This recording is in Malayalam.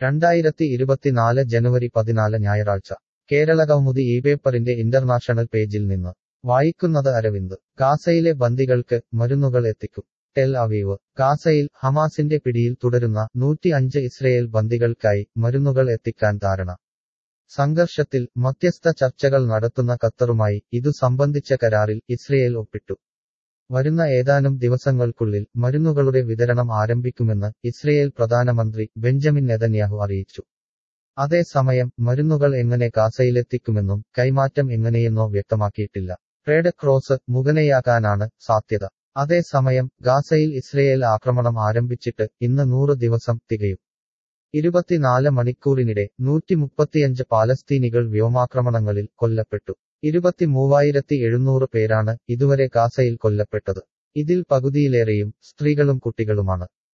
രണ്ടായിരത്തി ഇരുപത്തിനാല് ജനുവരി പതിനാല് ഞായറാഴ്ച കേരളകൗമുദി ഈ പേപ്പറിന്റെ ഇന്റർനാഷണൽ പേജിൽ നിന്ന് വായിക്കുന്നത് അരവിന്ദ് ഗാസയിലെ ബന്ദികൾക്ക് മരുന്നുകൾ എത്തിക്കും ടെൽ അവീവ് ഗാസയിൽ ഹമാസിന്റെ പിടിയിൽ തുടരുന്ന നൂറ്റി അഞ്ച് ഇസ്രയേൽ ബന്ദികൾക്കായി മരുന്നുകൾ എത്തിക്കാൻ ധാരണ സംഘർഷത്തിൽ മധ്യസ്ഥ ചർച്ചകൾ നടത്തുന്ന ഖത്തറുമായി ഇതു സംബന്ധിച്ച കരാറിൽ ഇസ്രയേൽ ഒപ്പിട്ടു വരുന്ന ഏതാനും ദിവസങ്ങൾക്കുള്ളിൽ മരുന്നുകളുടെ വിതരണം ആരംഭിക്കുമെന്ന് ഇസ്രയേൽ പ്രധാനമന്ത്രി ബെഞ്ചമിൻ നെതന്യാഹു അറിയിച്ചു അതേസമയം മരുന്നുകൾ എങ്ങനെ ഗാസയിലെത്തിക്കുമെന്നും കൈമാറ്റം എങ്ങനെയെന്നോ വ്യക്തമാക്കിയിട്ടില്ല റെഡ് ക്രോസ് മുഖനയാകാനാണ് സാധ്യത അതേസമയം ഗാസയിൽ ഇസ്രയേൽ ആക്രമണം ആരംഭിച്ചിട്ട് ഇന്ന് നൂറ് ദിവസം തികയും ഇരുപത്തിനാല് മണിക്കൂറിനിടെ നൂറ്റി മുപ്പത്തിയഞ്ച് പാലസ്തീനികൾ വ്യോമാക്രമണങ്ങളിൽ കൊല്ലപ്പെട്ടു ഇരുപത്തിമൂവായിരത്തി എഴുന്നൂറ് പേരാണ് ഇതുവരെ ഗാസയിൽ കൊല്ലപ്പെട്ടത് ഇതിൽ പകുതിയിലേറെയും സ്ത്രീകളും കുട്ടികളുമാണ്